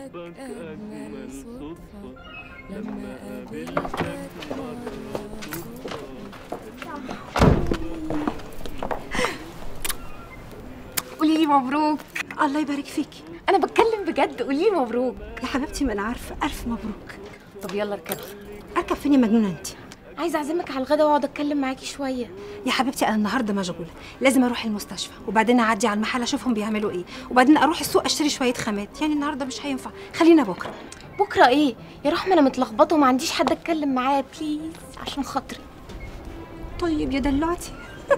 حبك أجمل صدفة لما قابلتك مرة قولي لي مبروك الله يبارك فيكي انا بتكلم بجد قولي لي مبروك يا حبيبتي ما انا عارفه الف مبروك طب يلا اركبي اركب فين يا مجنونه انت عايزه اعزمك على الغدا واقعد اتكلم معاكي شويه يا حبيبتي انا النهارده مشغوله لازم اروح المستشفى وبعدين اعدي على المحل اشوفهم بيعملوا ايه وبعدين اروح السوق اشتري شويه خامات يعني النهارده مش هينفع خلينا بكره بكره ايه يا رحمه انا متلخبطه وما عنديش حد اتكلم معاه بليز عشان خاطري طيب يا دلوعتي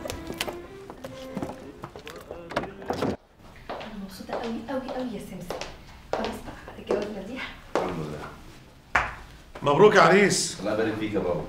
انا مبسوطه قوي قوي قوي يا سمسم خلاص بقى الجوازه دي الحمد لله مبروك يا عريس الله يبارك فيك يا بابا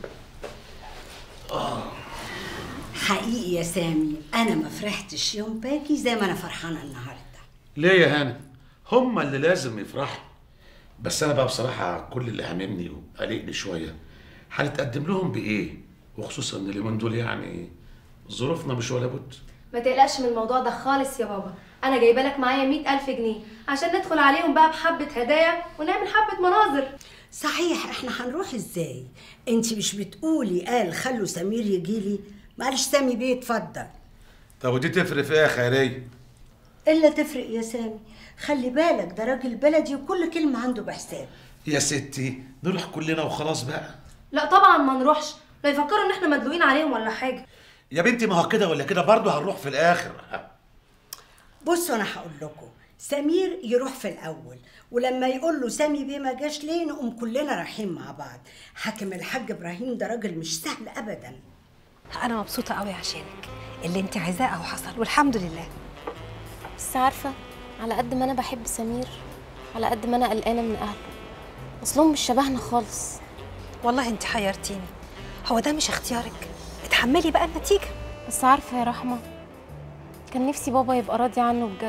حقيقي يا سامي انا ما فرحتش يوم باكي زي ما انا فرحانه النهارده ليه يا هانم هم اللي لازم يفرحوا بس انا بقى بصراحه كل اللي هاممني وقلقني شويه هنتقدم لهم بايه وخصوصا ان اليومين دول يعني ظروفنا مش ولا بد ما تقلقش من الموضوع ده خالص يا بابا انا جايبه لك معايا مئة ألف جنيه عشان ندخل عليهم بقى بحبة هدايا ونعمل حبة مناظر صحيح احنا هنروح ازاي انت مش بتقولي قال خلوا سمير يجيلي معلش سامي بيه اتفضل طب ودي تفرق في ايه يا خيريه الا تفرق يا سامي خلي بالك ده راجل بلدي وكل كلمه عنده بحساب يا ستي نروح كلنا وخلاص بقى لا طبعا ما نروحش لا يفكروا ان احنا مدلوقين عليهم ولا حاجه يا بنتي ما هو كده ولا كده برضه هنروح في الاخر بصوا انا هقول لكم سمير يروح في الاول ولما يقول له سامي بيه ما جاش ليه نقوم كلنا رايحين مع بعض حاكم الحاج ابراهيم ده راجل مش سهل ابدا انا مبسوطه قوي عشانك اللي انت عايزاه اهو حصل والحمد لله بس عارفه على قد ما انا بحب سمير على قد ما انا قلقانه من اهله اصلهم مش شبهنا خالص والله انت حيرتيني هو ده مش اختيارك اتحملي بقى النتيجه بس عارفه يا رحمه كان نفسي بابا يبقى راضي عنه بجد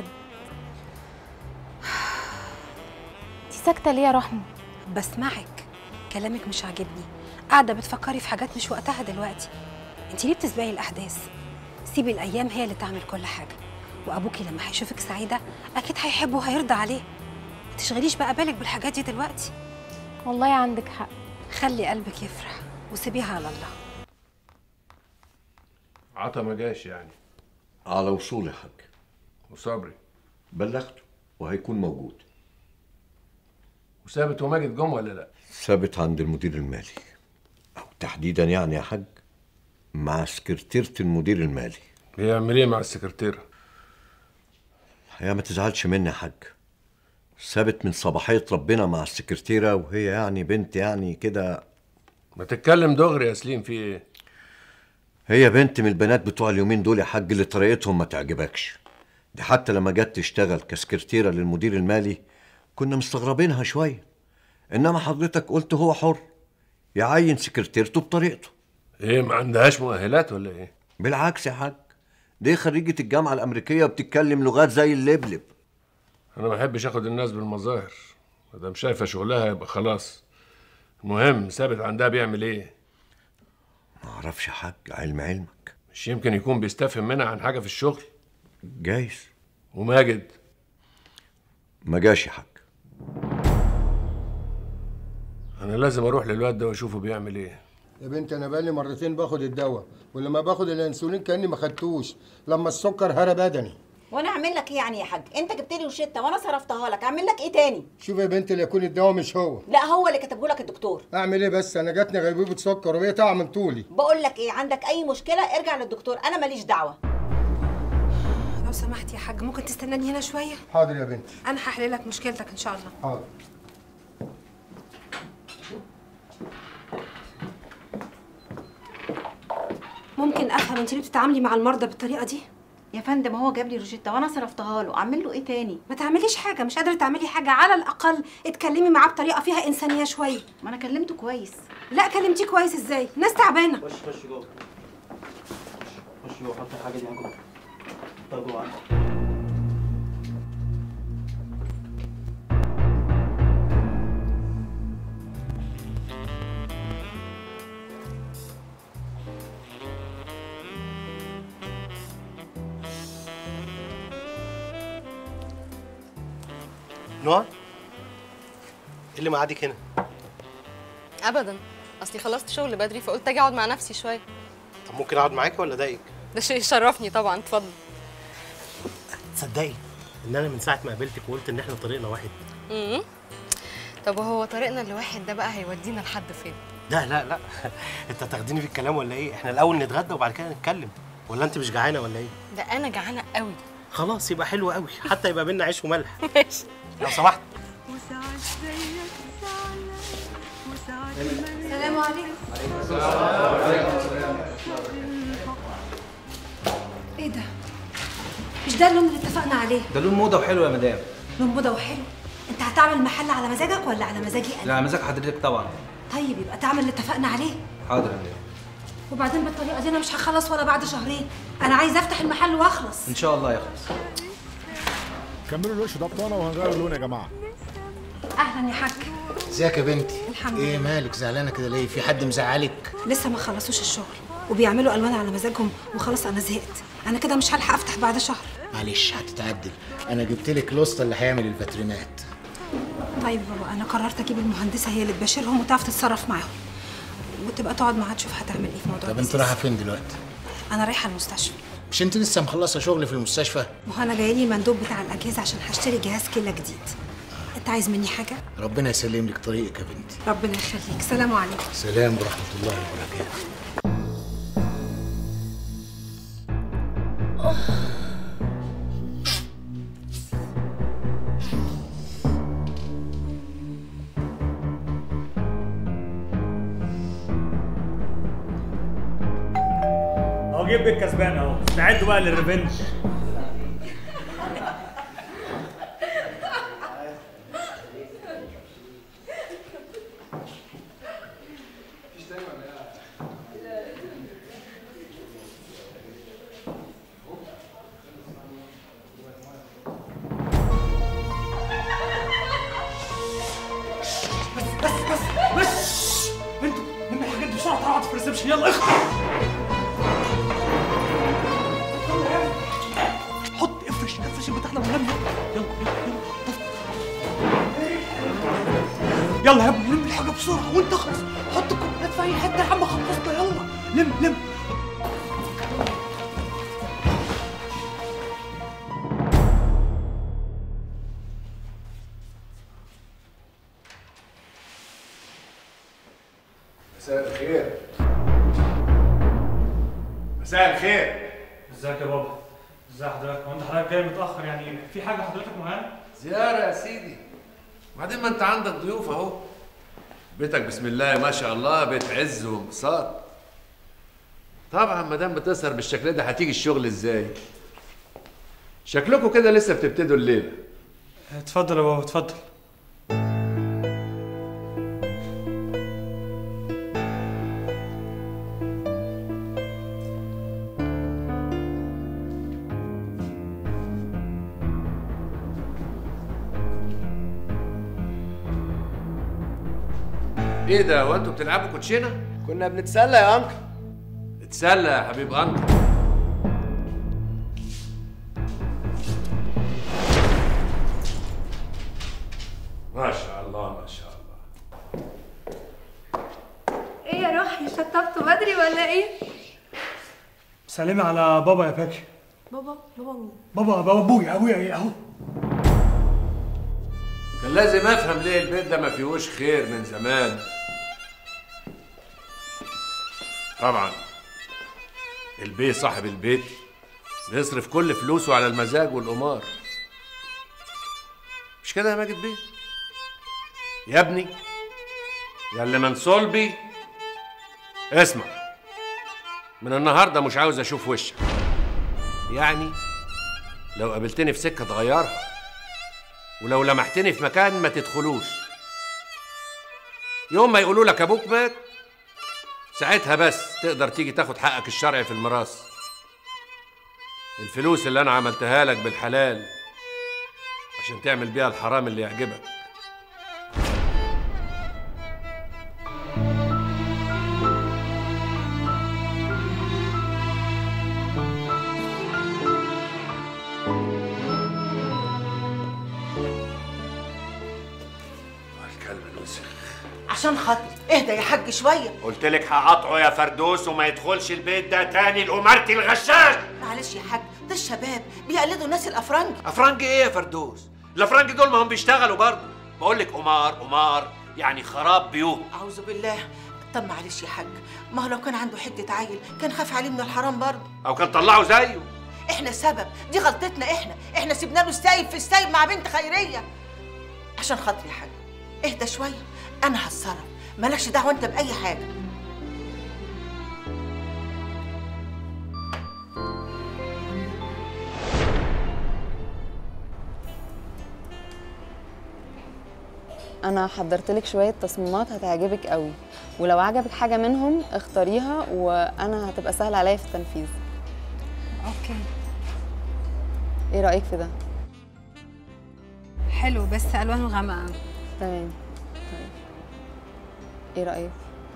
انتي ساكته ليه يا رحمه بسمعك كلامك مش عاجبني قاعده بتفكري في حاجات مش وقتها دلوقتي انت ليه بتسبقي الاحداث سيبي الايام هي اللي تعمل كل حاجه وابوكي لما هيشوفك سعيده اكيد هيحبه وهيرضى عليه ما تشغليش بقى بالك بالحاجات دي دلوقتي والله عندك حق خلي قلبك يفرح وسيبيها على الله عطا ما جاش يعني على وصول يا حاج وصبري بلغته وهيكون موجود وثابت وماجد جم ولا لا ثابت عند المدير المالي او تحديدا يعني يا حاج مع سكرتيرة المدير المالي بيعمل ايه مع السكرتيره الحقيقة ما تزعلش مني يا حاج ثابت من صباحية ربنا مع السكرتيرة وهي يعني بنت يعني كده ما تتكلم دغري يا سليم في ايه هي بنت من البنات بتوع اليومين دول يا حاج اللي طريقتهم ما تعجبكش دي حتى لما جت تشتغل كسكرتيرة للمدير المالي كنا مستغربينها شوية إنما حضرتك قلت هو حر يعين سكرتيرته بطريقته ايه ما عندهاش مؤهلات ولا ايه بالعكس يا حاج دي خريجة الجامعة الأمريكية وبتتكلم لغات زي اللبلب انا ما بحبش اخد الناس بالمظاهر ما دام شايفه شغلها يبقى خلاص المهم ثابت عندها بيعمل ايه ما أعرفش يا حاج علم علمك مش يمكن يكون بيستفهم منها عن حاجه في الشغل جايز وماجد ما جاش يا حاج انا لازم اروح للواد ده واشوفه بيعمل ايه يا بنت انا بقالي مرتين باخد الدواء ولما باخد الانسولين كاني ما خدتوش لما السكر هرى بدني وانا اعمل لك ايه يعني يا حاج انت جبت لي روشته وانا صرفتها لك اعمل لك ايه تاني شوف يا بنت اللي يكون الدواء مش هو لا هو اللي كتبه لك الدكتور اعمل ايه بس انا جاتني غيبوبه سكر وهي تقع من طولي بقول لك ايه عندك اي مشكله ارجع للدكتور انا ماليش دعوه لو سمحت يا حاج ممكن تستناني هنا شويه حاضر يا بنتي انا هحل لك مشكلتك ان شاء الله حاضر ممكن افهم انت ليه بتتعاملي مع المرضى بالطريقه دي يا فندم هو جاب لي روشته وانا صرفتها له اعمل له ايه تاني ما تعمليش حاجه مش قادره تعملي حاجه على الاقل اتكلمي معاه بطريقه فيها انسانيه شويه ما انا كلمته كويس لا كلمتيه كويس ازاي ناس تعبانه خش خش جوه خش جوه حط الحاجه دي عندكم حطها جوه عندك نوع ايه اللي معادك هنا ابدا اصلي خلصت شغل بدري فقلت اجي اقعد مع نفسي شويه طب ممكن اقعد معاك ولا اضايقك ده شيء يشرفني طبعا اتفضل تصدقي ان انا من ساعه ما قابلتك وقلت ان احنا طريقنا واحد امم طب وهو طريقنا لواحد ده بقى هيودينا لحد فين لا لا لا انت هتاخديني في الكلام ولا ايه احنا الاول نتغدى وبعد كده نتكلم ولا انت مش جعانه ولا ايه ده انا جعانه قوي خلاص يبقى حلو قوي حتى يبقى بينا عيش وملح ماشي لو سمحت السلام عليكم ايه ده مش ده اللون اللي اتفقنا عليه ده لون موضه وحلو يا مدام لون موضه وحلو انت هتعمل محل على مزاجك ولا على مزاجي انا لا مزاج حضرتك طبعا طيب يبقى تعمل اللي اتفقنا عليه حاضر يا مدام وبعدين بالطريقه دي انا مش هخلص ولا بعد شهرين انا عايزه افتح المحل واخلص ان شاء الله يخلص كملوا الوش ده بطانه وهنغير اللون يا جماعه اهلا يا حاج ازيك يا بنتي الحمد ايه لله. مالك زعلانه كده ليه في حد مزعلك لسه ما خلصوش الشغل وبيعملوا الوان على مزاجهم وخلاص انا زهقت انا كده مش هلحق افتح بعد شهر معلش هتتعدل انا جبت لك لوسطه اللي هيعمل الفاترينات طيب بابا انا قررت اجيب المهندسه هي اللي تباشرهم وتعرف تتصرف معاهم وتبقى تقعد معاها تشوف هتعمل ايه في موضوع طب انت الجنسية. رايحه فين دلوقتي انا رايحه المستشفى مش انت لسه مخلصه شغل في المستشفى ما هو انا جاي لي المندوب بتاع الاجهزه عشان هشتري جهاز كلى جديد انت عايز مني حاجه ربنا يسلم لك طريقك يا بنتي ربنا يخليك سلام عليكم سلام ورحمه الله وبركاته اهو جيب بيك كسبان اهو استعدوا بقى للريفنج بس بس بس بس انتوا لما الحاجات دي بسرعه تعالوا في الريسبشن يلا اخرج حط افرش افرش البتاع ده مهم يلا يلا يلا يلا يا ابني لم الحاجه بسرعه وانت اخلص حط الكوبايات في اي حته يا عم خلصنا يلا لم لم مساء الخير مساء الخير ازيك يا بابا ازي حضرتك هو انت حضرتك جاي متاخر يعني في حاجه حضرتك معانا زيارة يا سيدي وبعدين ما انت عندك ضيوف اهو بيتك بسم الله ما شاء الله بيت عز وانبساط طبعا ما دام بتسهر بالشكل ده هتيجي الشغل ازاي شكلكم كده لسه بتبتدوا الليله اتفضل يا بابا اتفضل ايه ده هو انتوا بتلعبوا كوتشينه كنا بنتسلى يا انكل اتسلى يا حبيب انكل ما شاء الله ما شاء الله ايه يا روحي شطبتوا بدري ولا ايه سلمي على بابا يا باكي بابا بابا مين بابا بابا ابويا ابويا ايه اهو كان لازم افهم ليه البيت ده ما فيهوش خير من زمان طبعا البيه صاحب البيت بيصرف كل فلوسه على المزاج والقمار مش كده يا ماجد بيه يا ابني يا اللي من صلبي اسمع من النهارده مش عاوز اشوف وشك يعني لو قابلتني في سكه تغيرها ولو لمحتني في مكان ما تدخلوش يوم ما يقولوا لك ابوك مات ساعتها بس تقدر تيجي تاخد حقك الشرعي في الميراث الفلوس اللي انا عملتها لك بالحلال عشان تعمل بيها الحرام اللي يعجبك الكلب وسخ عشان خاطري اهدى يا حاج شويه قلت لك هقطعه يا فردوس وما يدخلش البيت ده تاني الأمارتي الغشاش معلش يا حاج ده الشباب بيقلدوا الناس الافرنج افرنج ايه يا فردوس الافرنج دول ما هم بيشتغلوا برضه بقول لك قمار قمار يعني خراب بيوت اعوذ بالله طب معلش يا حاج ما هو لو كان عنده حته عيل كان خاف عليه من الحرام برضه او كان طلعوا زيه احنا السبب دي غلطتنا احنا احنا سيبنا له السايب في السايب مع بنت خيريه عشان خاطري يا حاج اهدى شويه انا هتصرف مالكش دعوه انت باي حاجه انا حضرت لك شويه تصميمات هتعجبك قوي ولو عجبك حاجه منهم اختاريها وانا هتبقى سهل عليا في التنفيذ اوكي ايه رايك في ده حلو بس الوانه غامقه تمام طيب ايه رايك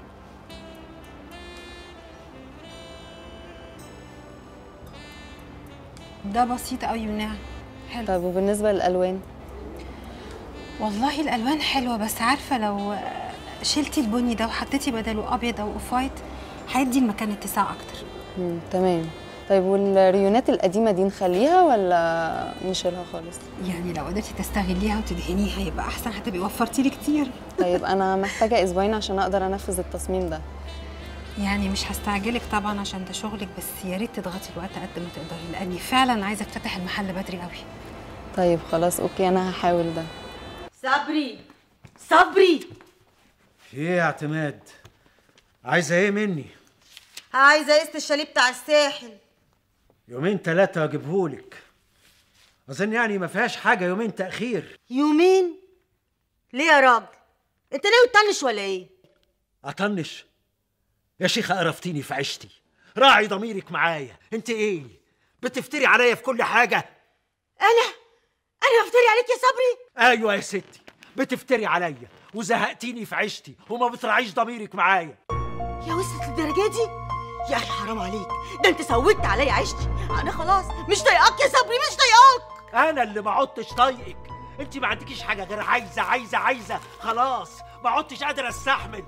ده بسيط قوي وناعم حلو طيب وبالنسبه للالوان والله الالوان حلوه بس عارفه لو شلتي البني ده وحطيتي بداله ابيض او اوف وايت هيدي المكان اتساع اكتر مم. تمام طيب والريونات القديمه دي نخليها ولا نشيلها خالص يعني لو قدرتي تستغليها وتدهنيها يبقى احسن هتبقي وفرتي لي كتير طيب انا محتاجه اسبوعين عشان اقدر انفذ التصميم ده يعني مش هستعجلك طبعا عشان ده شغلك بس يا ريت تضغطي الوقت قد ما تقدري لاني فعلا عايزه افتتح المحل بدري قوي طيب خلاص اوكي انا هحاول ده صبري صبري ايه يا اعتماد عايزه ايه مني عايزه قسط الشاليه بتاع الساحل يومين ثلاثه اجيبهولك اظن يعني ما فيهاش حاجه يومين تاخير يومين ليه يا راجل انت ناوي تطنش ولا ايه اطنش يا شيخه قرفتيني في عيشتي راعي ضميرك معايا انت ايه بتفتري عليا في كل حاجه انا انا بفتري عليك يا صبري ايوه يا ستي بتفتري عليا وزهقتيني في عيشتي وما بتراعيش ضميرك معايا يا وصلت للدرجه دي يا اخي حرام عليك ده انت سودت عليا عيشتي انا خلاص مش طايقاك يا صبري مش طايقاك انا اللي ما عدتش طايقك انت ما عندكيش حاجه غير عايزه عايزه عايزه خلاص ما عدتش قادر استحمل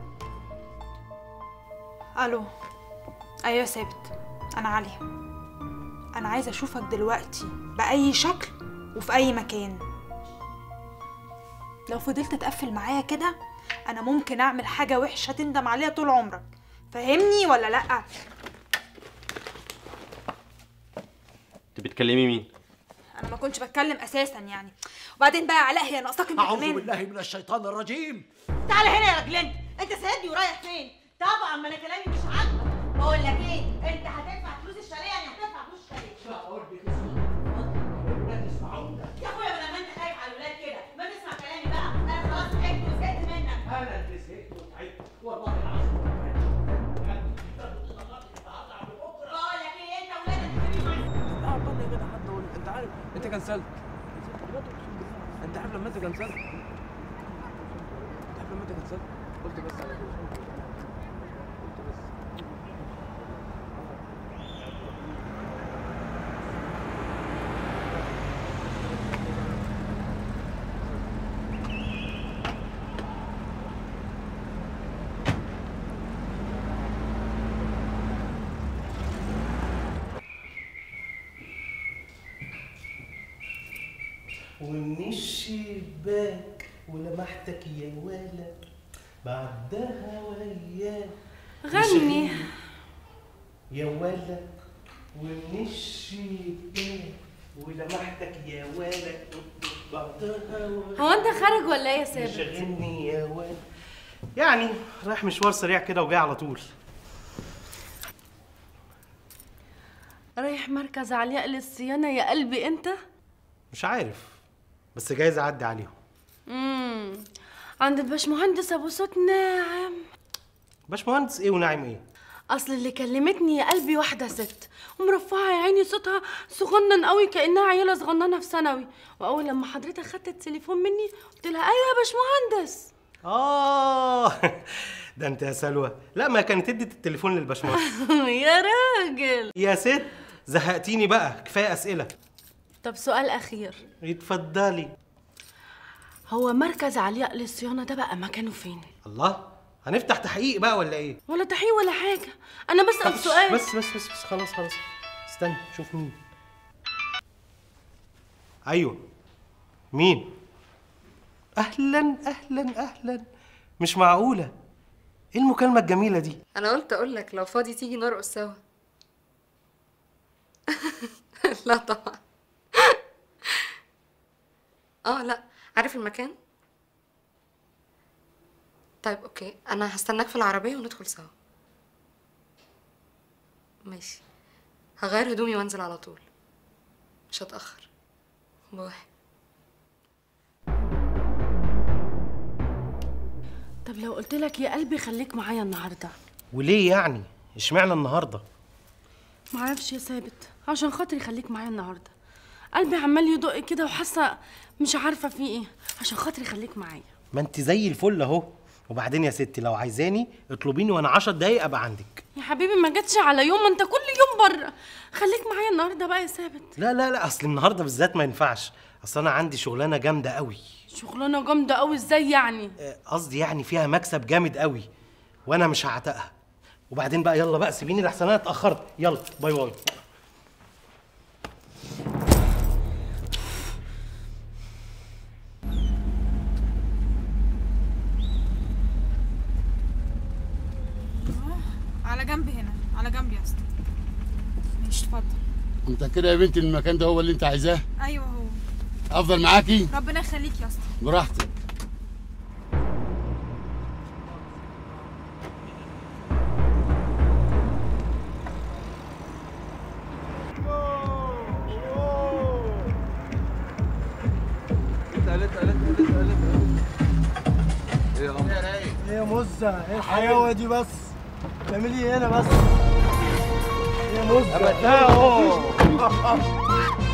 الو ايوه يا ثابت انا عليا انا عايزه اشوفك دلوقتي باي شكل وفي اي مكان لو فضلت تقفل معايا كده انا ممكن اعمل حاجه وحشه تندم عليها طول عمرك فاهمني ولا لا انت بتكلمي مين؟ انا ما كنتش بتكلم اساسا يعني وبعدين بقى يا علاء هي ناقصاك انت اعوذ كمان بالله من الشيطان الرجيم تعالى هنا يا راجل انت انت سايبني ورايح فين طبعا ما انا كلامي مش عاجبك بقول لك ايه انت هتدفع فلوس الشاليه يعني هتدفع فلوس الشاليه يا اخويا ما لما انت خايف على الولاد كده ما تسمع كلامي بقى انا خلاص تعبت وزهقت منك انا اللي زهقت وتعبت والله العظيم بقول لك ايه انت ولادك لا بطل يا جدع حتى اقول انت عارف انت كنسلت انت عارف لما انت كنسلت انت عارف لما انت كنسلت قلت بس على كده قلت بس ومن الشباك ولمحتك يا ولا بعدها وياك غني. مش يا ولا ومن الشباك ولمحتك يا ولا بعدها وياك هو انت خارج ولا ايه يا ثابت؟ شغلني يا ولا يعني رايح مشوار سريع كده وجاي على طول رايح مركز علياء للصيانة يا قلبي انت؟ مش عارف بس جايز اعدي عليهم امم عند الباشمهندس ابو صوت ناعم باشمهندس ايه وناعم ايه اصل اللي كلمتني يا قلبي واحده ست ومرفعه يا عيني صوتها صغنن قوي كانها عيله صغننه في ثانوي واول لما حضرتك خدت التليفون مني قلت لها ايوه يا باشمهندس اه ده انت يا سلوى لا ما كانت ادت التليفون للباشمهندس يا راجل يا ست زهقتيني بقى كفايه اسئله طب سؤال اخير اتفضلي هو مركز علياء للصيانه ده بقى مكانه فين الله هنفتح تحقيق بقى ولا ايه ولا تحقيق ولا حاجه انا بسال طب سؤال بس بس بس بس خلاص خلاص استنى شوف مين ايوه مين اهلا اهلا اهلا مش معقوله ايه المكالمه الجميله دي انا قلت اقول لك لو فاضي تيجي نرقص سوا لا طبعا اه لا عارف المكان طيب اوكي انا هستناك في العربيه وندخل سوا ماشي هغير هدومي وانزل على طول مش هتاخر باي طب لو قلت لك يا قلبي خليك معايا النهارده وليه يعني اشمعنى النهارده معرفش يا ثابت عشان خاطري خليك معايا النهارده قلبي عمال يدق كده وحاسه مش عارفه في ايه عشان خاطري خليك معايا ما انت زي الفل اهو وبعدين يا ستي لو عايزاني اطلبيني وانا 10 دقايق ابقى عندك يا حبيبي ما جاتش على يوم ما انت كل يوم بره خليك معايا النهارده بقى يا ثابت لا لا لا اصل النهارده بالذات ما ينفعش اصل انا عندي شغلانه جامده قوي شغلانه جامده قوي ازاي يعني قصدي يعني فيها مكسب جامد قوي وانا مش هعتقها وبعدين بقى يلا بقى سيبيني لحسن انا اتاخرت يلا باي باي على جنب هنا على جنب يا اسطى ماشي اتفضل انت كده يا بنتي المكان ده هو اللي انت عايزاه ايوه هو افضل معاكي ربنا يخليك يا اسطى براحتك ايه يا عمرو ايه يا مزة ايه الحلاوة دي بس بتعملي ايه هنا بس ايه يا مزة أبدا. اهو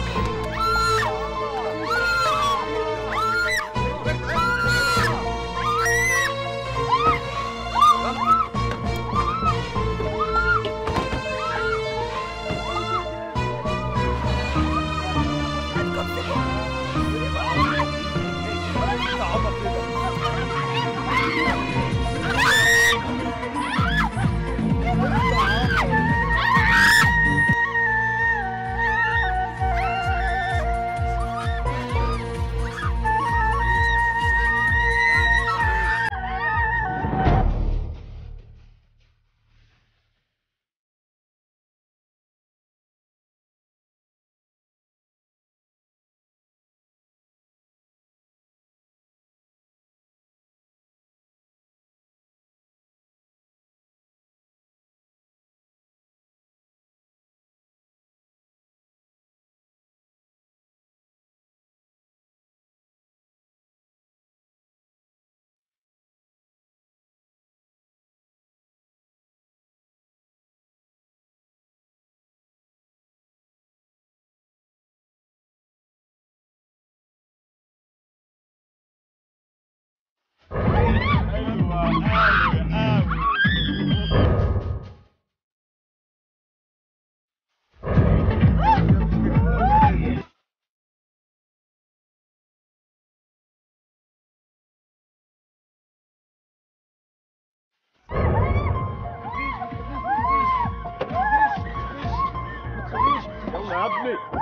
يلا يا ابني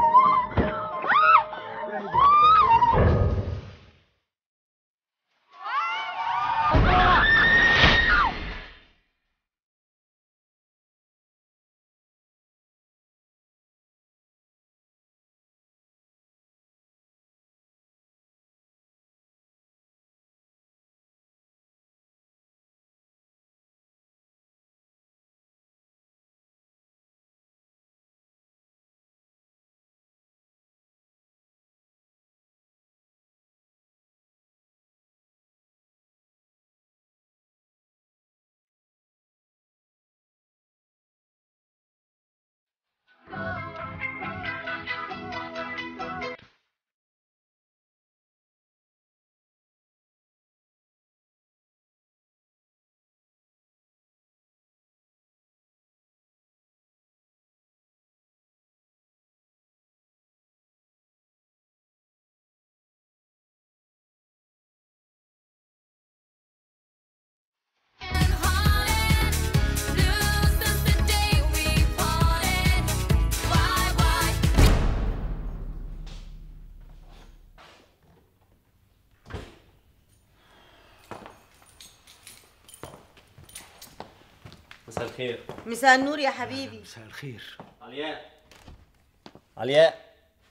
مساء الخير مساء النور يا حبيبي مساء الخير علياء علياء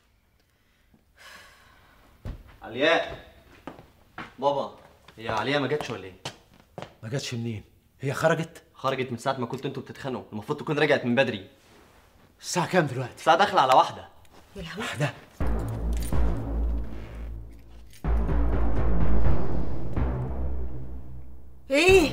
علياء بابا هي علياء ما جاتش ولا ايه؟ ما جاتش منين؟ هي خرجت؟ خرجت من ساعة ما كنتوا انتوا بتتخانقوا، المفروض تكون رجعت من بدري. الساعة كام دلوقتي؟ الساعة داخلة على واحدة. يا لهوي واحدة ايه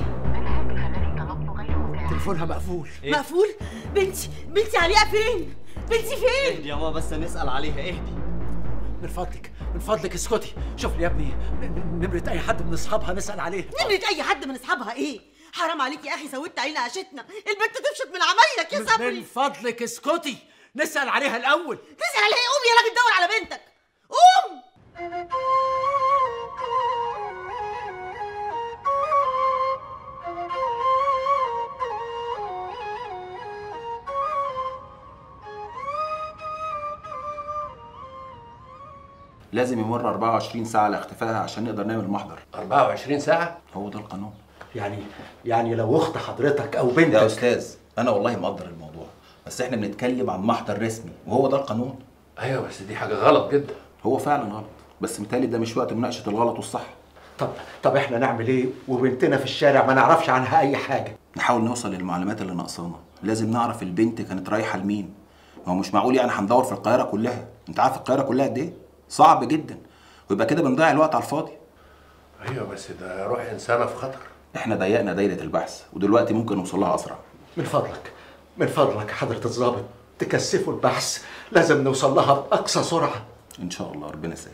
تليفونها مقفول إيه؟ مقفول بنتي بنتي علياء فين بنتي فين اهدي يا ماما بس نسأل عليها اهدي. من فضلك من فضلك اسكتي شوف لي يا ابني ن- ن- نمرة أي حد من أصحابها نسأل عليها نمرة اي حد من اصحابها ايه حرام عليك يا اخي سودت علينا عشتنا البنت تفشط من عمايلك يا من صبري فضلك اسكتي نسأل عليها الأول تسأل عليها قوم يا راجل دور على بنتك قوم لازم يمر 24 ساعة على اختفائها عشان نقدر نعمل محضر 24 ساعة؟ هو ده القانون يعني يعني لو أخت حضرتك أو بنتك يا أستاذ أنا والله مقدر الموضوع بس إحنا بنتكلم عن محضر رسمي وهو ده القانون ايوه بس دي حاجة غلط جدا هو فعلا غلط بس متهيألي ده مش وقت مناقشة الغلط والصح طب طب احنا نعمل ايه وبنتنا في الشارع ما نعرفش عنها أي حاجة نحاول نوصل للمعلومات اللي ناقصانا لازم نعرف البنت كانت رايحة لمين ما هو مش معقول يعني هندور في القاهرة كلها أنت عارف القاهرة كلها قد إيه؟ صعب جدا ويبقى كده بنضيع الوقت على الفاضي ايوه بس ده روح انسانة في خطر احنا ضيقنا دايرة البحث ودلوقتي ممكن نوصل لها أسرع من فضلك من فضلك يا حضرة الضابط تكثفوا البحث لازم نوصل لها بأقصى سرعة إن شاء الله ربنا يسهل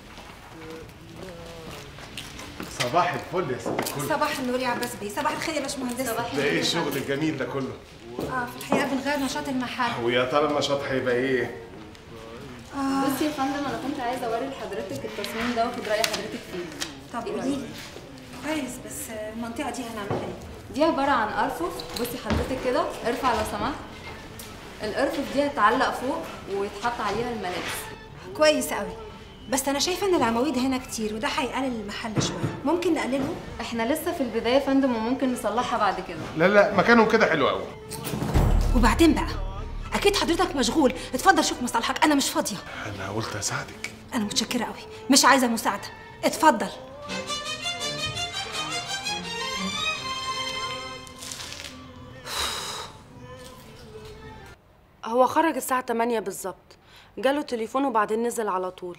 صباح الفل يا ست الكل صباح النور يا عباس بيه صباح الخير يا باشمهندس صباح ده ايه الشغل الجميل ده كله اه في الحقيقه بنغير نشاط المحل ويا ترى النشاط هيبقى ايه بصي يا فندم انا كنت عايزه اوري لحضرتك التصميم ده واخد راي حضرتك فيه طب قولي لي كويس بس المنطقه دي هنعملها ايه دي عباره عن ارفف بصي حضرتك كده ارفع لو سمحت الارفف دي هتعلق فوق ويتحط عليها الملابس كويس قوي بس انا شايفه ان العواميد هنا كتير وده هيقلل المحل شويه ممكن نقلله احنا لسه في البدايه يا فندم وممكن نصلحها بعد كده لا لا مكانهم كده حلو قوي وبعدين بقى اكيد حضرتك مشغول اتفضل شوف مصالحك انا مش فاضيه انا قلت اساعدك انا متشكره قوي مش عايزه مساعده اتفضل هو خرج الساعة 8 بالظبط جاله تليفون وبعدين نزل على طول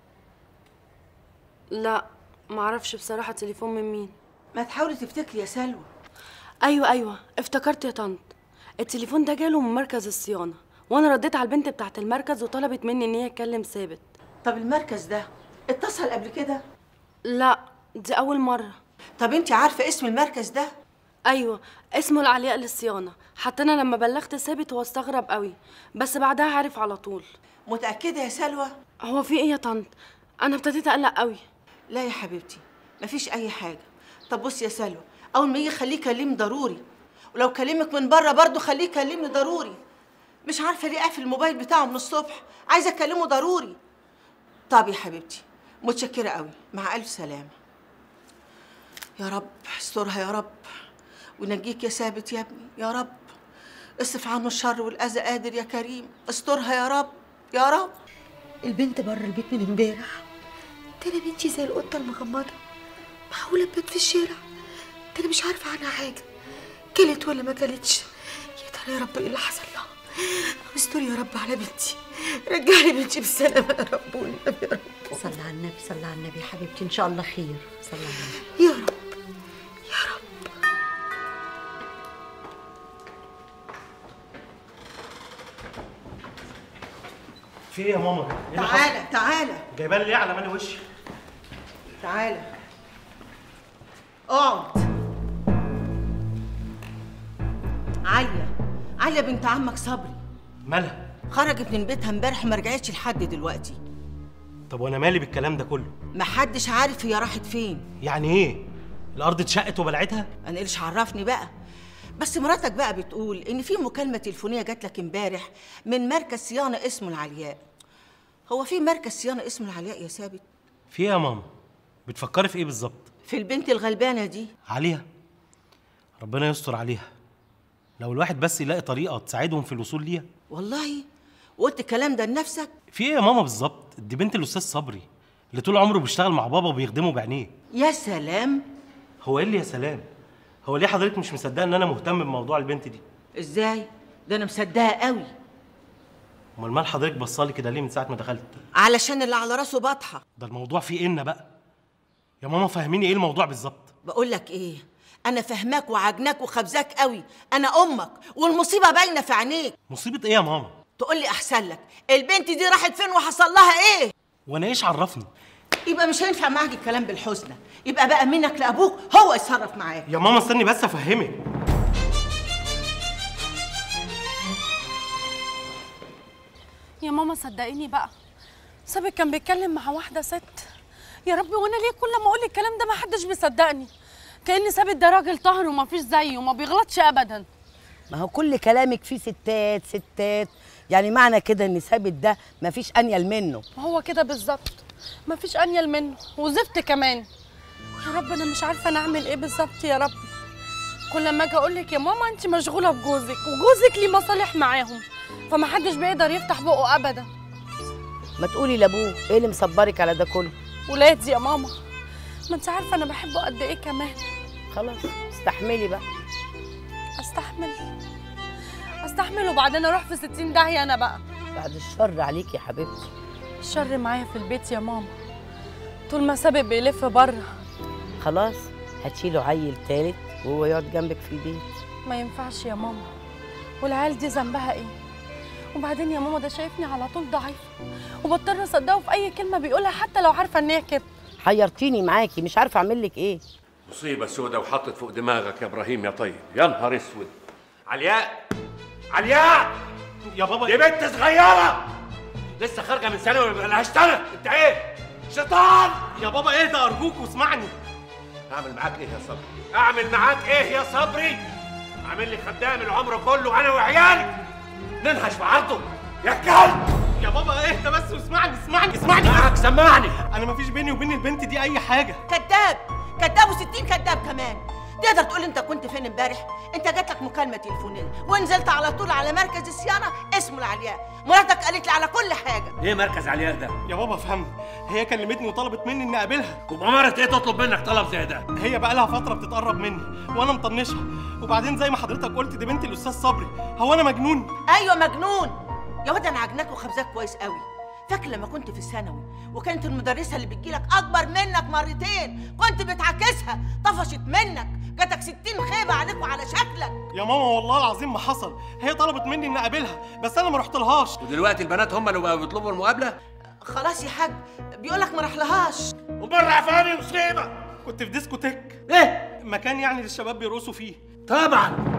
لا معرفش بصراحة تليفون من مين ما تحاولي تفتكري يا سلوى ايوه ايوه افتكرت يا طنط التليفون ده جاله من مركز الصيانة وانا رديت على البنت بتاعت المركز وطلبت مني ان هي تكلم ثابت طب المركز ده اتصل قبل كده لا دي اول مرة طب انت عارفه اسم المركز ده ايوه اسمه العلياء للصيانة حتى انا لما بلغت ثابت هو استغرب قوي بس بعدها عرف على طول متاكده يا سلوى هو في ايه يا طنط انا ابتديت اقلق قوي لا يا حبيبتي مفيش اي حاجه طب بصي يا سلوى اول ما يجي خليه يكلمني ضروري ولو كلمك من بره برضه خليه يكلمني ضروري مش عارفه ليه قافل الموبايل بتاعه من الصبح عايزه اكلمه ضروري طب يا حبيبتي متشكره قوي مع الف سلامه يا رب استرها يا رب ونجيك يا ثابت يا ابني يا رب اصرف عنه الشر والاذى قادر يا كريم استرها يا رب يا رب البنت بره البيت من امبارح ده انا بنتي زي القطه المغمضه معقوله تبات في الشارع ده انا مش عارفه عنها حاجه كلت ولا ما كلتش يا ترى يا رب ايه اللي حصل لها استر يا رب على بنتي رجع لي بنتي بالسلامه يا رب والنبي يا رب صلى على النبي صلى على النبي يا حبيبتي ان شاء الله خير صلى على النبي يا رب في ايه يا ماما؟ ايه اللي حصل؟ تعالى تعالى جايبان ليه على مالي وشي؟ تعالى اقعد عليا عليا بنت عمك صبري مالها؟ خرجت من بيتها امبارح وما رجعتش لحد دلوقتي طب وانا مالي بالكلام ده كله؟ محدش عارف هي راحت فين يعني ايه؟ الارض اتشقت وبلعتها؟ انا ايش عرفني بقى بس مراتك بقى بتقول ان في مكالمه تليفونيه جات لك امبارح من مركز صيانه اسمه العلياء هو في مركز صيانه اسمه العلياء يا ثابت في ايه يا ماما؟ بتفكري في ايه بالظبط؟ في البنت الغلبانه دي عليها ربنا يستر عليها لو الواحد بس يلاقي طريقه تساعدهم في الوصول ليها والله وقلت الكلام ده لنفسك في ايه يا ماما بالظبط دي بنت الاستاذ صبري اللي طول عمره بيشتغل مع بابا وبيخدمه بعينيه يا سلام هو ايه اللي يا سلام هو ليه حضرتك مش مصدقه ان انا مهتم بموضوع البنت دي ازاي ده انا مصدقه قوي امال مال حضرتك بصالي كده ليه من ساعه ما دخلت علشان اللي على راسه بطحه ده الموضوع فيه ان بقى يا ماما فهميني ايه الموضوع بالظبط بقول لك ايه انا فهماك وعجناك وخبزاك قوي انا امك والمصيبه باينه في عينيك مصيبه ايه يا ماما تقول لي احسن لك البنت دي راحت فين وحصل لها ايه وانا ايش عرفني يبقى مش هينفع معاك الكلام بالحسنى يبقى بقى منك لابوك هو يتصرف معاك يا ماما استني بس افهمك يا ماما صدقيني بقى سابق كان بيتكلم مع واحده ست يا ربي وانا ليه كل ما اقول الكلام ده ما حدش بيصدقني كان ثابت ده راجل طاهر وما فيش زيه وما بيغلطش ابدا ما هو كل كلامك فيه ستات ستات يعني معنى كده ان ثابت ده مفيش انيل منه هو كده بالظبط ما فيش انيل منه وزفت كمان يا رب انا مش عارفه انا اعمل ايه بالظبط يا رب كل ما اجي اقول لك يا ماما انت مشغوله بجوزك وجوزك ليه مصالح معاهم فما حدش بيقدر يفتح بقه ابدا ما تقولي لابوه ايه اللي مصبرك على ده كله ولادي يا ماما ما انت عارفه انا بحبه قد ايه كمان خلاص استحملي بقى استحمل استحمل وبعدين اروح في 60 داهيه انا بقى بعد الشر عليك يا حبيبتي الشر معايا في البيت يا ماما طول ما سابق بيلف بره خلاص هتشيله عيل تالت وهو يقعد جنبك في البيت ما ينفعش يا ماما والعيال دي ذنبها ايه وبعدين يا ماما ده شايفني على طول ضعيفه وبضطر اصدقه في اي كلمه بيقولها حتى لو عارفه ان هي كده حيرتيني معاكي مش عارفه اعمل لك ايه مصيبة سودة وحطت فوق دماغك يا ابراهيم يا طيب يا نهار اسود علياء علياء يا بابا دي بنت صغيرة لسه خارجة من ثانوي ما لهاش سنة انت ايه؟ شيطان يا بابا اهدى ارجوك واسمعني اعمل معاك ايه يا صبري؟ اعمل معاك ايه يا صبري؟ عامل لي خدام العمر كله انا وعيالي ننهش في عرضه يا كلب يا بابا اهدى بس واسمعني اسمعني اسمعني معاك سمعني انا مفيش بيني وبين البنت دي اي حاجه كذاب كذاب وستين كذاب كمان تقدر تقول انت كنت فين امبارح انت جات لك مكالمه تليفونيه ونزلت على طول على مركز الصيانه اسمه العلياء مراتك قالت لي على كل حاجه ايه مركز علياء ده؟ يا بابا فهمني هي كلمتني وطلبت مني اني اقابلها وبأمارة ايه تطلب منك طلب زي ده؟ هي بقى لها فتره بتتقرب مني وانا مطنشها وبعدين زي ما حضرتك قلت دي بنت الاستاذ صبري هو انا مجنون ايوه مجنون يا واد انا عجناك وخبزاك كويس قوي فاكر لما كنت في الثانوي وكانت المدرسه اللي بتجيلك اكبر منك مرتين كنت بتعاكسها طفشت منك جاتك ستين خيبه عليك وعلى شكلك يا ماما والله العظيم ما حصل هي طلبت مني اني اقابلها بس انا ما رحتلهاش ودلوقتي البنات هم اللي بقوا بيطلبوا المقابلة؟ خلاص يا حاج بيقولك ما رحلهاش وبره عفاني مصيبة كنت في ديسكوتيك ايه؟ مكان يعني للشباب بيرقصوا فيه طبعا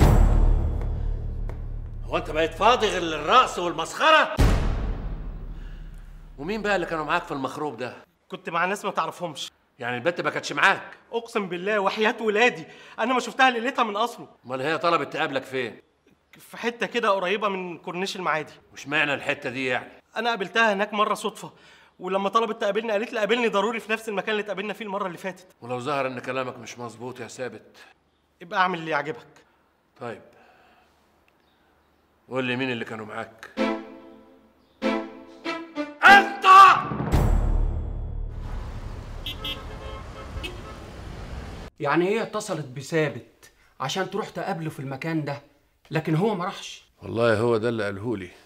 هو انت بقيت فاضي غير للرقص والمسخرة؟ ومين بقى اللي كانوا معاك في المخروب ده؟ كنت مع ناس ما تعرفهمش يعني البنت ما كانتش معاك اقسم بالله وحياه ولادي انا ما شفتها ليلتها من اصله امال هي طلبت تقابلك فين؟ في حته كده قريبه من كورنيش المعادي وش معنى الحتة دي يعني؟ انا قابلتها هناك مره صدفه ولما طلبت تقابلني قالت لي قابلني ضروري في نفس المكان اللي اتقابلنا فيه المره اللي فاتت ولو ظهر ان كلامك مش مظبوط يا ثابت يبقى اعمل اللي يعجبك طيب قول لي مين اللي كانوا معاك انت يعني هي اتصلت بثابت عشان تروح تقابله في المكان ده لكن هو ما راحش والله هو ده اللي قاله لي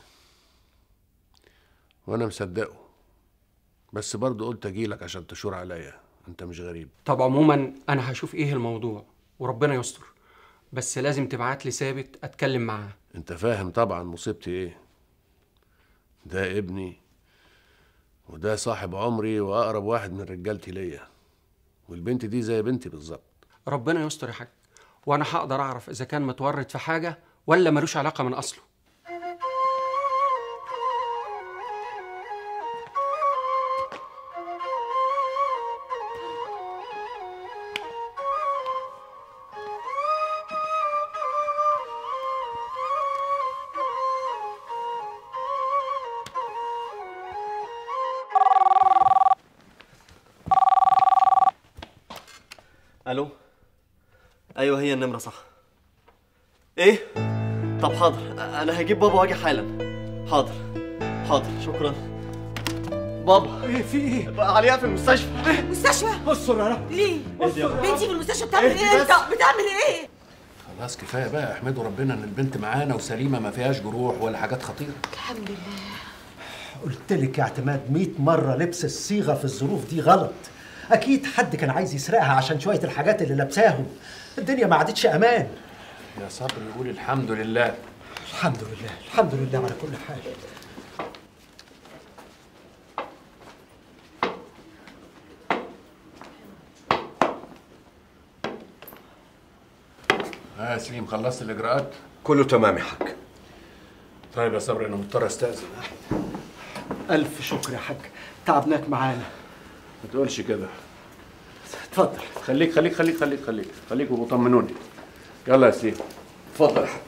وانا مصدقه بس برضه قلت اجيلك عشان تشور عليا انت مش غريب طب عموما انا هشوف ايه الموضوع وربنا يستر بس لازم تبعت لي ثابت اتكلم معاه انت فاهم طبعا مصيبتي ايه ده ابني وده صاحب عمري واقرب واحد من رجالتي ليا والبنت دي زي بنتي بالظبط ربنا يستر يا حاج وانا هقدر اعرف اذا كان متورط في حاجه ولا ملوش علاقه من اصله الو ايوه هي النمره صح ايه طب حاضر انا هجيب بابا واجي حالا حاضر حاضر شكرا بابا ايه في ايه؟ عليها في المستشفى مستشفى استر يا رب ليه ايه دي يا بابا؟ بنتي في المستشفى بتعمل اهدي ايه بس. انت بتعمل ايه خلاص كفايه بقى احمدوا ربنا ان البنت معانا وسليمه ما فيهاش جروح ولا حاجات خطيره الحمد لله قلت لك يا اعتماد 100 مره لبس الصيغه في الظروف دي غلط اكيد حد كان عايز يسرقها عشان شويه الحاجات اللي لابساهم الدنيا ما عادتش امان يا صبري يقول الحمد لله الحمد لله الحمد لله على كل حال ها يا سليم خلصت الاجراءات كله تمام يا حاج طيب يا صبري انا مضطر استاذن الف شكر يا حاج تعبناك معانا ما تقولش كده اتفضل خليك خليك خليك خليك خليك خليك وطمنوني يلا يا سليم اتفضل يا حاج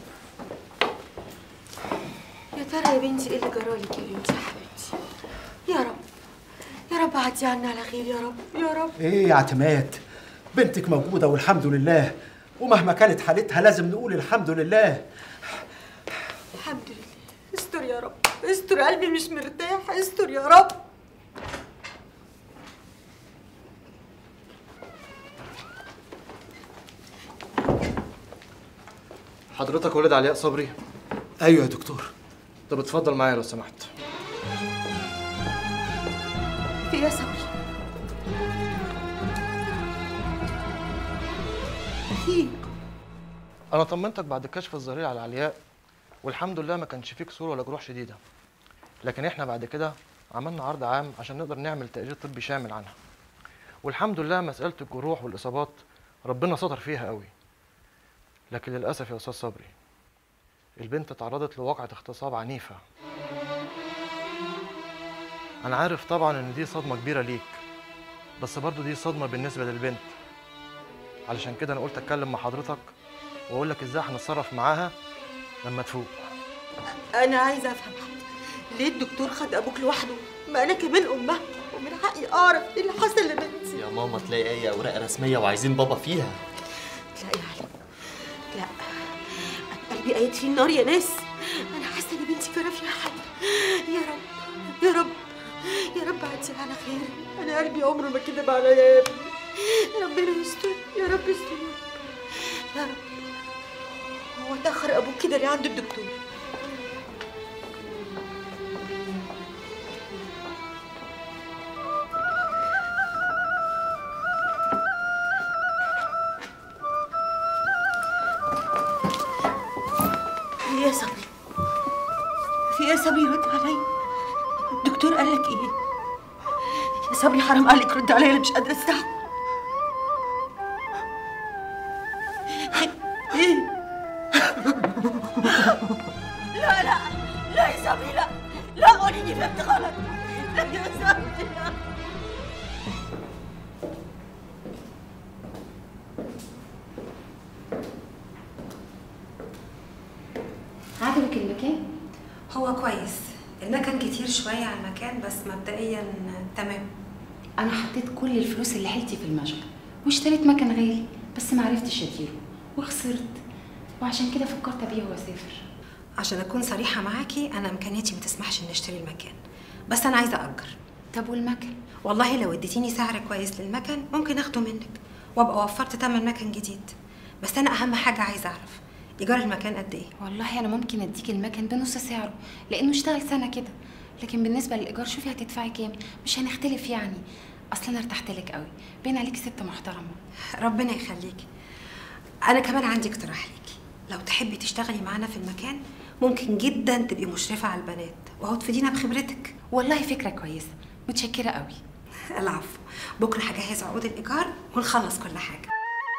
يا ترى يا بنتي ايه اللي جرالك اليوم يا حبيبتي يا رب يا رب عدي عنا على خير يا رب يا رب ايه يا اعتماد بنتك موجوده والحمد لله ومهما كانت حالتها لازم نقول الحمد لله الحمد لله استر يا رب استر قلبي مش مرتاح استر يا رب حضرتك ولد علياء صبري ايوه يا دكتور طب اتفضل معايا لو سمحت في ايه يا صبري في إيه؟ انا طمنتك بعد الكشف الظهري على علياء والحمد لله ما كانش فيه كسور ولا جروح شديده لكن احنا بعد كده عملنا عرض عام عشان نقدر نعمل تقرير طبي شامل عنها والحمد لله مساله الجروح والاصابات ربنا ستر فيها قوي لكن للاسف يا استاذ صبري البنت تعرضت لواقعة اغتصاب عنيفة أنا عارف طبعا إن دي صدمة كبيرة ليك بس برضو دي صدمة بالنسبة للبنت علشان كده أنا قلت أتكلم مع حضرتك وأقول لك إزاي هنتصرف معاها لما تفوق انا عايزه افهم حاجه ليه الدكتور خد ابوك لوحده ما انا كمان امها ومن حقي اعرف ايه اللي حصل لبنتي يا ماما تلاقي أي أوراق رسمية وعايزين بابا فيها لا يا علي لا أنا قلبي قايد فيه النار يا ناس انا حاسه ان بنتي جرى فيها حاجه يا رب يا رب يا رب عدي على خير انا قلبي عمره ما كدب عليا يا ابني ربنا يستر يا رب يستر يا رب هو اتاخر ابوك كده ليه عند الدكتور في ايه يا صبري في ايه يا صبري رد عليا الدكتور قال لك ايه يا صبري حرام عليك رد عليا انا مش قادره استحمل ايه لا لا لا يا صبري لا لا قولي لي فهمت غلط لا يا صبري لا عجبك المكان؟ هو كويس المكان كتير شوية على المكان بس مبدئيا تمام انا حطيت كل الفلوس اللي حيلتي في المشغل واشتريت مكان غالي بس ما عرفتش اديره وخسرت وعشان كده فكرت ابيعه واسافر عشان اكون صريحة معاكي انا امكانياتي ما تسمحش ان اشتري المكان بس انا عايزة اجر طب والمكان والله لو اديتيني سعر كويس للمكان ممكن اخده منك وابقى وفرت تمن مكان جديد بس انا اهم حاجة عايزة اعرف ايجار المكان قد ايه والله انا ممكن اديك المكان بنص سعره لانه اشتغل سنه كده لكن بالنسبه للايجار شوفي هتدفعي كام مش هنختلف يعني اصل انا ارتحت لك قوي باين عليكي ست محترمه ربنا يخليكي انا كمان عندي اقتراح ليكي لو تحبي تشتغلي معانا في المكان ممكن جدا تبقي مشرفة على البنات وهو تفيدينا بخبرتك والله فكره كويسه متشكره قوي العفو بكره هجهز عقود الايجار ونخلص كل حاجه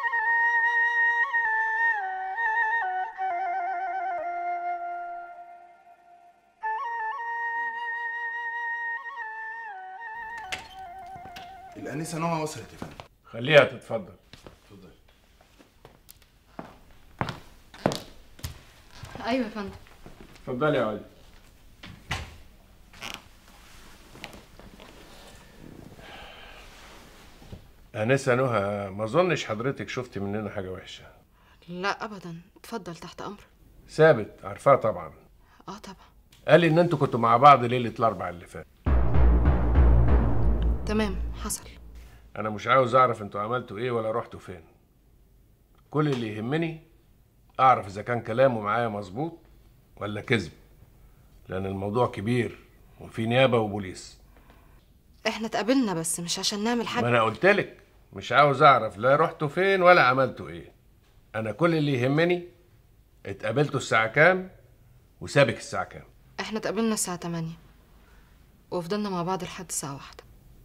الانسه نوها وصلت يا فندم خليها تتفضل ايوه يا فندم اتفضلي يا علي أنسة نهى ما أظنش حضرتك شفتي مننا حاجة وحشة لا ابدا اتفضل تحت امرك ثابت عارفاه طبعا اه طبعا قال لي ان انتوا كنتوا مع بعض ليله الاربع اللي فات تمام حصل انا مش عاوز اعرف انتوا عملتوا ايه ولا رحتوا فين كل اللي يهمني اعرف اذا كان كلامه معايا مظبوط ولا كذب لان الموضوع كبير وفي نيابه وبوليس احنا اتقابلنا بس مش عشان نعمل ما حاجه انا قلت لك مش عاوز اعرف لا رحتوا فين ولا عملتوا ايه انا كل اللي يهمني اتقابلتوا الساعه كام وسابك الساعه كام احنا اتقابلنا الساعه 8 وفضلنا مع بعض لحد الساعه واحدة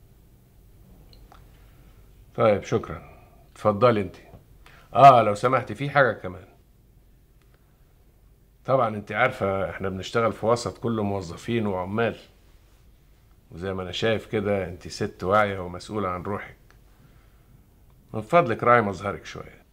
طيب شكرا اتفضلي انت اه لو سمحتي في حاجه كمان طبعا انت عارفه احنا بنشتغل في وسط كله موظفين وعمال وزي ما انا شايف كده انت ست واعيه ومسؤوله عن روحك من فضلك راعي مظهرك شويه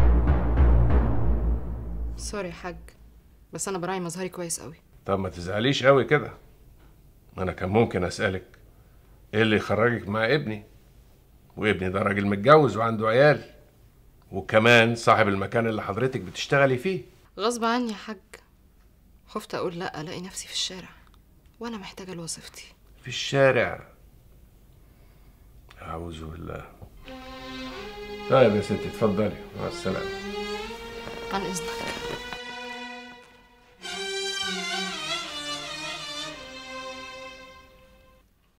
سوري يا حاج بس انا براعي مظهري كويس قوي طب ما تزعليش قوي كده انا كان ممكن اسالك ايه اللي يخرجك مع ابني وابني ده راجل متجوز وعنده عيال وكمان صاحب المكان اللي حضرتك بتشتغلي فيه غصب عني يا حاج خفت اقول لا الاقي نفسي في الشارع وانا محتاجه لوظيفتي في الشارع اعوذ بالله طيب يا ستي اتفضلي مع السلامه عن اذنك